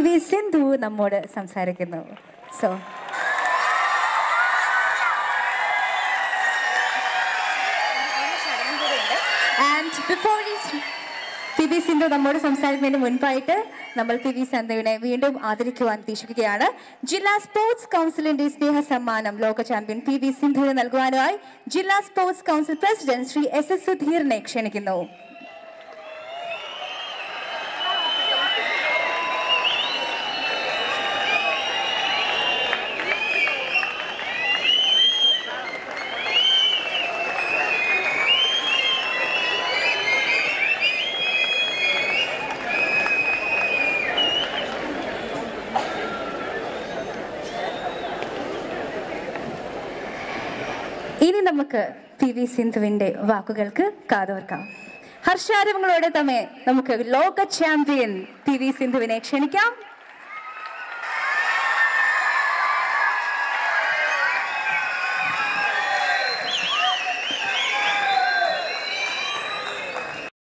V Sindhu നമ്മോട് സംസാരിക്കുന്നു so and before P V Sindhu നമ്മോട് സംസാരിക്കുന്നതിന് മുൻപായിട്ട് നമ്മൾ പി വി സിന്ധുവിനെ വീണ്ടും ആദരിക്കുവാൻ ഉദ്ദേശിക്കുകയാണ് ജില്ലാ സ്പോർട്സ് കൗൺസിലിന്റെ സ്നേഹ സമ്മാനം ലോക ചാമ്പ്യൻ പി വി സിന്ധുവിന് നൽകുവാനായി ജില്ലാ sports council president Shri S S സുധീറിനെ ക്ഷണിക്കുന്നു ഇനി നമുക്ക് പി വി സിന്ധുവിന്റെ വാക്കുകൾക്ക് കാതോർക്കാം ഹർഷാരവങ്ങളോടെ തന്നെ നമുക്ക് ലോക ചാമ്പ്യൻ പി വി സിന്ധുവിനെ ക്ഷണിക്കാം